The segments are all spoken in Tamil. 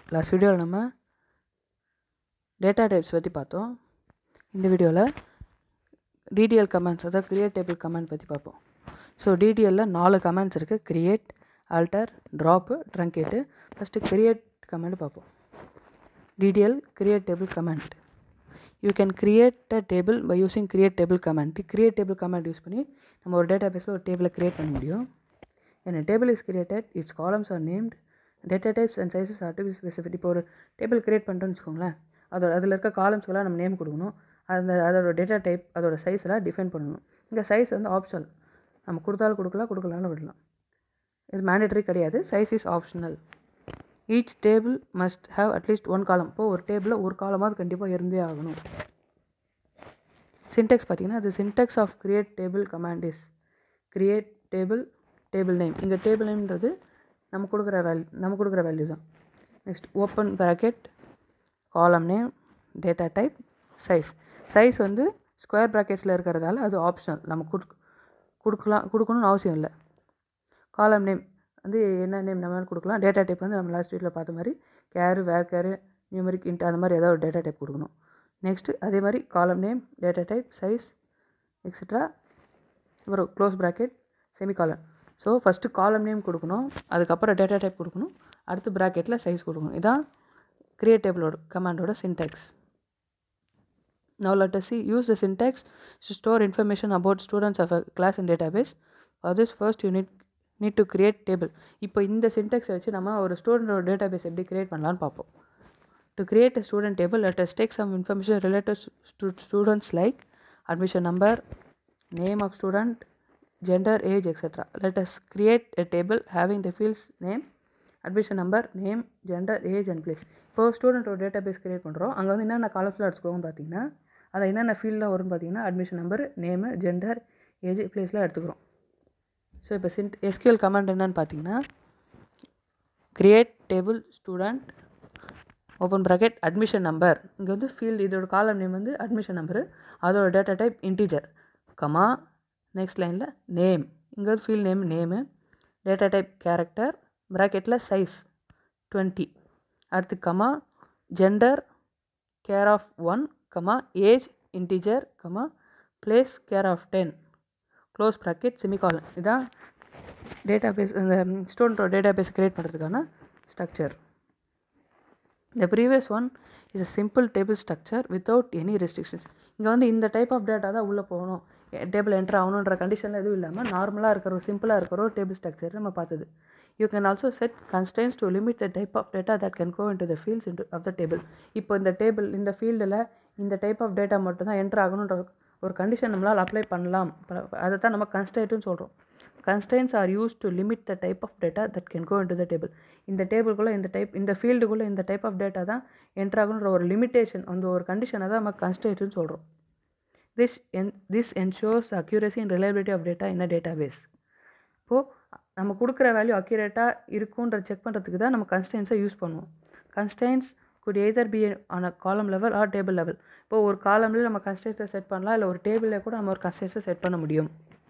லாஸ்ட் வீடியோவில் நம்ம டேட்டா டைப்ஸ் பற்றி பார்த்தோம் இந்த வீடியோவில் டிடிஎல் கமெண்ட்ஸ் அதாவது கிரியேட் டேபிள் கமெண்ட் பற்றி பார்ப்போம் ஸோ டிடிஎல்லில் நாலு கமெண்ட்ஸ் இருக்குது create alter drop truncate first create comment பார்ப்போம் DDL create table comment you can create a table by using create table comment create table comment use பண்ணி நம்ம ஒரு டேட்டா பேஸில் ஒரு டேபிளை கிரியேட் பண்ண முடியும் when a table is created its columns are named data types and sizes are to be specified இப்போ ஒரு டேபிள் கிரியேட் பண்ணுறோன்னு வச்சுக்கோங்களேன் அதோட அதில் இருக்க காலம்ஸ்க்கெல்லாம் நம்ம நேம் கொடுக்கணும் அந்த அதோட டேட்டா டைப் அதோட சைஸ் எல்லாம் டிஃபைன் பண்ணணும் இங்கே சைஸ் வந்து ஆப்ஷனல் நம்ம கொடுத்தாலும் கொடுக்கலாம் கொடுக்கலாம்னு விடலாம் இது மேண்டேட்டரி கிடையாது size is optional each table must have at least one column இப்போ ஒரு டேபிளில் ஒரு காலமாவது கண்டிப்பாக இருந்தே ஆகணும் சின்டெக்ஸ் பார்த்தீங்கன்னா அது syntax of create table command is create table table name இங்கே டேபிள் நேம்ன்றது நம்ம கொடுக்குற வேல்யூ நம்ம கொடுக்குற வேல்யூ தான் next open bracket column name data type size size வந்து ஸ்கொயர் ப்ராக்கெட்ஸில் இருக்கிறதால அது ஆப்ஷனல் நம்ம கொடுக் கொடுக்கலாம் கொடுக்கணும்னு அவசியம் இல்லை காலம் நேம் வந்து என்ன நேம் நம்ம கொடுக்கலாம் டேட்டா டைப் வந்து நம்ம லாஸ்ட் வீட்டில் பார்த்த மாதிரி கேரு வேர் கேரு நியூமரிக் இன்ட் அந்த மாதிரி ஏதாவது ஒரு டேட்டா டைப் கொடுக்கணும் நெக்ஸ்ட்டு அதே மாதிரி column name data type size extra அப்புறம் close bracket semicolon so first column name கொடுக்கணும் அதுக்கப்புறம் டேட்டா டைப் கொடுக்கணும் அடுத்து ப்ராக்கெட்டில் சைஸ் கொடுக்கணும் இதான் கிரியேட் டேபிளோட கமாண்டோட syntax Now let us see use the syntax to store information about students of a class in database. For this first you need need to create table. இப்போ இந்த சின்டெக்ஸை வச்சு நம்ம ஒரு ஸ்டூடெண்டோட டேட்டாபேஸ் எப்படி கிரியேட் பண்ணலான்னு பார்ப்போம் to create a student table let us take some information related to students like admission number name of student gender age etc let us create a table having the fields name admission number name gender age and place இப்போது ஸ்டூடெண்ட்டோட டேட்டா பேஸ் கிரியேட் பண்ணுறோம் அங்கே வந்து என்னென்ன காலம்ஸில் எடுத்துக்கோங்கன்னு பார்த்தீங்கன்னா அதை என்னென்ன ஃபீல்டில் வரும்னு பார்த்தீங்கன்னா admission number name gender age பிளேஸில் எடுத்துக்கிறோம் ஸோ இப்போ சின்ட் எஸ்கியூஎல் கமாண்ட் என்னன்னு பார்த்தீங்கன்னா create table student open bracket admission number இங்கே வந்து ஃபீல்டு இதோட காலம் நேம் வந்து அட்மிஷன் நம்பரு அதோட data type integer comma next லைனில் நேம் இங்கே வந்து field name name data type character ப்ராக்கெட்டில் சைஸ் டுவெண்ட்டி அடுத்து comma gender char of one comma age integer comma place char of ten close bracket semicolon இதான் டேட்டா பேஸ் இந்த ஸ்டூடெண்ட்டோட டேட்டா பேஸ் க்ரியேட் பண்ணுறதுக்கான structure The previous one is a simple table structure without any restrictions. இங்கே வந்து இந்த டைப் ஆஃப் டேட்டா தான் உள்ளே போகணும் டேபிள் என்ட்ரு ஆகணுன்ற கண்டிஷனில் எதுவும் இல்லாமல் நார்மலாக இருக்கிற ஒரு சிம்பிளாக இருக்கிற ஒரு டேபிள் ஸ்ட்ரக்சர் நம்ம பார்த்தது you can also set constraints to limit the type of data that can go into the fields into of the table இப்போ இந்த டேபிள் இந்த ஃபீல்டில் இந்த டைப் ஆஃப் டேட்டா மட்டும் தான் என்ட்ரு ஆகணுன்ற ஒரு கண்டிஷன் நம்மளால் அப்ளை பண்ணலாம் அதை தான் நம்ம கன்ஸ்டன்ட்னு சொல்கிறோம் constraints are use to limit the type of data that can go into the table இந்த டேபிள்குள்ளே இந்த டைப் இந்த ஃபீல்டுக்குள்ளே இந்த டைப் ஆஃப் டேட்டா தான் என்ட்ரு ஆகணுன்ற ஒரு லிமிட்டேஷன் அந்த ஒரு கண்டிஷனை தான் நம்ம கன்ஸ்டன்ட்னு சொல்கிறோம் திஸ் என் this ensures accuracy and reliability of data in a database இப்போது நம்ம கொடுக்குற வேல்யூ அக்யூரேட்டாக இருக்குன்ற செக் பண்ணுறதுக்கு தான் நம்ம கன்ஸ்டன்ஸை யூஸ் பண்ணுவோம் constraints could either be on a column level R table level இப்போ ஒரு காலம்லேயே நம்ம கன்ஸ்டன்ஸை செட் பண்ணலாம் இல்லை ஒரு டேபிளில் கூட நம்ம ஒரு கன்ஸ்டன்ஸை செட் பண்ண முடியும்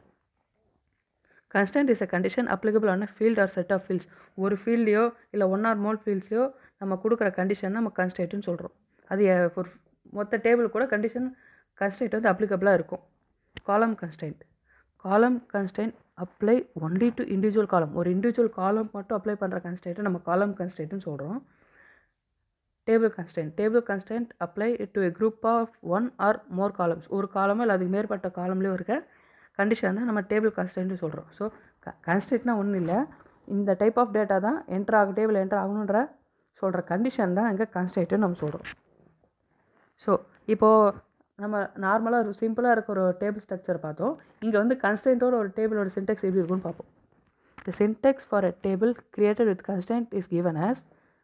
constraint is a condition applicable ஆன field or set of fields ஒரு ஃபீல்ட்லையோ இல்லை ஒன் ஆர் மோல் ஃபீல்ட்ஸ்லையோ நம்ம கொடுக்குற கண்டிஷன் நம்ம கன்ஸ்டன்ட்னு சொல்கிறோம் அது ஒரு மொத்த டேபிள் கூட கண்டிஷன் கன்ஸ்டன்ட் வந்து அப்ளிகபிளாக இருக்கும் column constraint column constraint apply only to individual column ஒரு இண்டிவிஜுவல் காலம் மட்டும் அப்ளை பண்ணுற கன்ஸ்டன்ட்டை நம்ம காலம் கன்ஸ்டன்ட்னு சொல்கிறோம் table constraint table constraint apply to a group of one or more columns ஒரு காலமோ இல்லை அதுக்கு மேற்பட்ட காலம்லேயும் இருக்க கண்டிஷன் தான் நம்ம டேபிள் கன்ஸ்டன்ட்னு சொல்கிறோம் ஸோ க கன்ஸ்டன்ட்னா ஒன்றும் இல்லை இந்த டைப் ஆஃப் டேட்டா தான் என்ட்ரு ஆக டேபிள் என்ட்ரு ஆகணுன்ற சொல்கிற கண்டிஷன் தான் இங்கே கன்ஸ்டன்ட்னு நம்ம சொல்கிறோம் ஸோ இப்போது நம்ம நார்மலாக ஒரு சிம்பிளாக இருக்க ஒரு டேபிள் ஸ்ட்ரக்சர் பார்த்தோம் இங்கே வந்து கன்ஸ்டன்ட்டோட ஒரு டேபிளோட சின்டெக்ஸ் எப்படி இருக்குன்னு பார்ப்போம் the syntax for a table created with constraint is given as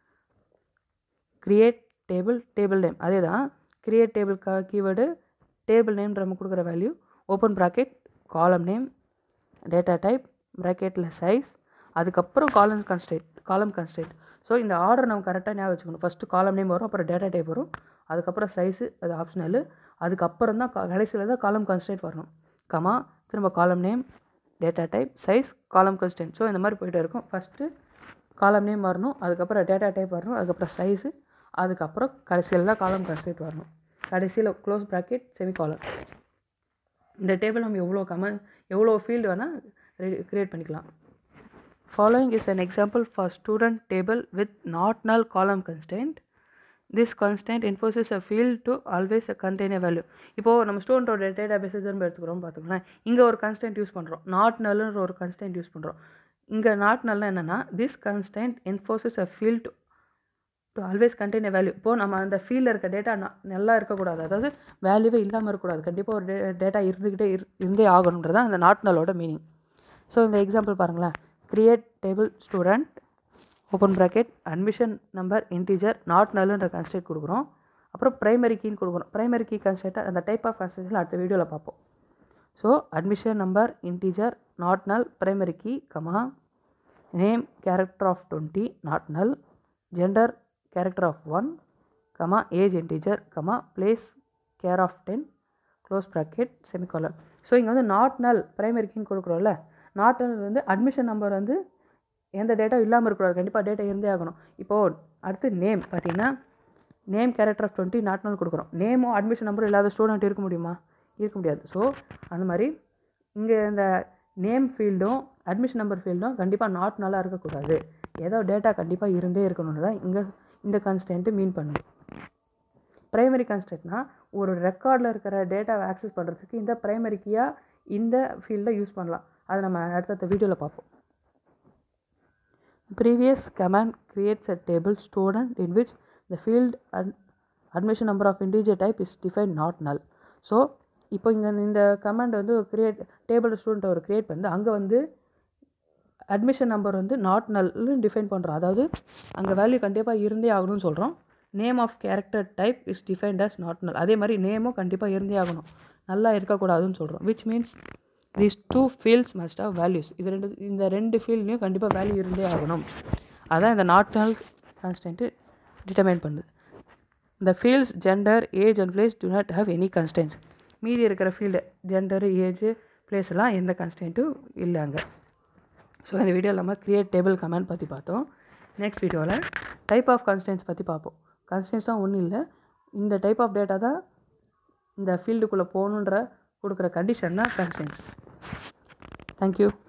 create table table name அதே தான் கிரியேட் டேபிள் கா கீவேர்டு டேபிள் நேம் நம்ம கொடுக்குற value open bracket column name data type ப்ராக்கெட்டில் சைஸ் அதுக்கப்புறம் காலம் கன்ஸ்டேட் காலம் கன்ஸ்டேட் ஸோ இந்த ஆர்டர் நம்ம கரெக்டாக ஞாபகம் வச்சுக்கணும் ஃபஸ்ட்டு காலம் நேம் வரும் அப்புறம் டேட்டா டைப் வரும் அதுக்கப்புறம் சைஸு அது ஆப்ஷனல் அதுக்கப்புறம் தான் கடைசியில் தான் காலம் கன்ஸ்டேட் வரணும் கமா திரும்ப column name data type size column constraint so இந்த மாதிரி போயிட்டே இருக்கும் ஃபஸ்ட்டு காலம் நேம் வரணும் அதுக்கப்புறம் டேட்டா டைப் வரணும் அதுக்கப்புறம் சைஸு அதுக்கப்புறம் கடைசியில் தான் காலம் கன்ஸ்ட்ரேட் வரணும் கடைசியில் க்ளோஸ் ப்ராக்கெட் செமி காலம் இந்த டேபிள் நம்ம எவ்வளோ கமெண்ட் எவ்வளோ ஃபீல்டு வேணால் க்ரியேட் பண்ணிக்கலாம் Following is an example for student table with not null column constraint. This constraint enforces a field to always contain a value. இப்போது நம்ம ஸ்டூடெண்ட்டோட டேட்டா பேஸ் திரும்ப எடுத்துக்கிறோம் பார்த்துக்கலாம் இங்கே ஒரு கன்ஸ்டன்ட் யூஸ் பண்ணுறோம் நாட் நல்லுன்ற ஒரு கன்ஸ்டன்ட் யூஸ் பண்ணுறோம் இங்கே நாட் நல்லா என்னென்னா this constraint enforces a field to always contain a value இப்போது நம்ம அந்த ஃபீல்டில் இருக்க டேட்டா நல்லா இருக்கக்கூடாது அதாவது வேல்யூவே இல்லாமல் இருக்கக்கூடாது கண்டிப்பாக ஒரு டே டேட்டா இருந்துக்கிட்டே இரு இருந்தே ஆகணுன்றது தான் அந்த நாட் நல்லோட மீனிங் ஸோ இந்த எக்ஸாம்பிள் பாருங்களேன் create table student open bracket admission number integer not நல்லுன்ற கன்ஸ்டன்ட் கொடுக்குறோம் அப்புறம் ப்ரைமரி கீன்னு கொடுக்குறோம் ப்ரைமரி கீ கன்ஸ்டன்ட்டை அந்த டைப் ஆஃப் கன்ஸ்டன்ட் அடுத்த வீடியோவில் பார்ப்போம் so admission number integer not null primary key comma name character of twenty not null gender character of one comma age integer comma place char of ten close bracket semicolon so இங்கே வந்து நாட் நல் ப்ரைமரி கீன்னு கொடுக்குறோம்ல நாட் நல் வந்து அட்மிஷன் நம்பர் வந்து எந்த டேட்டா இல்லாமல் இருக்கக்கூடாது கண்டிப்பாக டேட்டா இருந்தே ஆகணும் இப்போது அடுத்து நேம் பார்த்தீங்கன்னா name character of twenty not null கொடுக்குறோம் நேமும் அட்மிஷன் நம்பரும் இல்லாத ஸ்டூடெண்ட் இருக்க முடியுமா இருக்க முடியாது ஸோ அந்த மாதிரி இங்கே இந்த நேம் ஃபீல்டும் அட்மிஷன் நம்பர் ஃபீல்டும் கண்டிப்பாக நாட் நல்லா இருக்கக்கூடாது ஏதோ டேட்டா கண்டிப்பாக இருந்தே இருக்கணும்னு தான் இங்கே இந்த கன்ஸ்டன்ட்டு மீன் பண்ணுது ப்ரைமரி கன்ஸ்டன்ட்னா ஒரு ரெக்கார்டில் இருக்கிற டேட்டாவை ஆக்சஸ் பண்ணுறதுக்கு இந்த ப்ரைமரி கீயாக இந்த ஃபீல்டை யூஸ் பண்ணலாம் அதை நம்ம அடுத்தடுத்த வீடியோவில் பார்ப்போம் previous command creates a table student in which the field and admission number of integer type is defined not null so இப்போ இங்கே இந்த கமாண்ட் வந்து கிரியேட் டேபிள் ஸ்டூடெண்ட் ஒரு கிரியேட் பண்ணி அங்கே வந்து அட்மிஷன் நம்பர் வந்து நாட் நல்னு டிஃபைன் பண்ணுறோம் அதாவது அங்கே வேல்யூ கண்டிப்பாக இருந்தே ஆகணும்னு சொல்கிறோம் name of character type is defined as not null அதே மாதிரி நேமும் கண்டிப்பாக இருந்தே ஆகணும் நல்லா இருக்கக்கூடாதுன்னு சொல்கிறோம் which means these two fields must of values இது ரெண்டு இந்த ரெண்டு ஃபீல்ட்லேயும் கண்டிப்பாக வேல்யூ இருந்தே ஆகணும் அதான் இந்த நாட் நல் கான்ஸ்டன்ட்டு டிட்டர்மைன் பண்ணுது இந்த fields gender age and place to not have any constraints மீதி இருக்கிற ஃபீல்டு ஜெண்டர் ஏஜ் பிளேஸ் எல்லாம் எந்த கன்ஸ்டன்ட்டும் இல்லை அங்கே ஸோ இந்த வீடியோவில் நம்ம கிரியேட் டேபிள் கமெண்ட் பற்றி பார்த்தோம் நெக்ஸ்ட் வீடியோவில் டைப் ஆஃப் கன்ஸ்டன்ஸ் பற்றி பார்ப்போம் கன்ஸ்டன்ஸ்லாம் ஒன்றும் இல்லை இந்த டைப் ஆஃப் டேட்டா தான் இந்த ஃபீல்டுக்குள்ளே போகணுன்ற கொடுக்குற கண்டிஷன் தான் கன்ஸ்டன்ஸ் தேங்க்யூ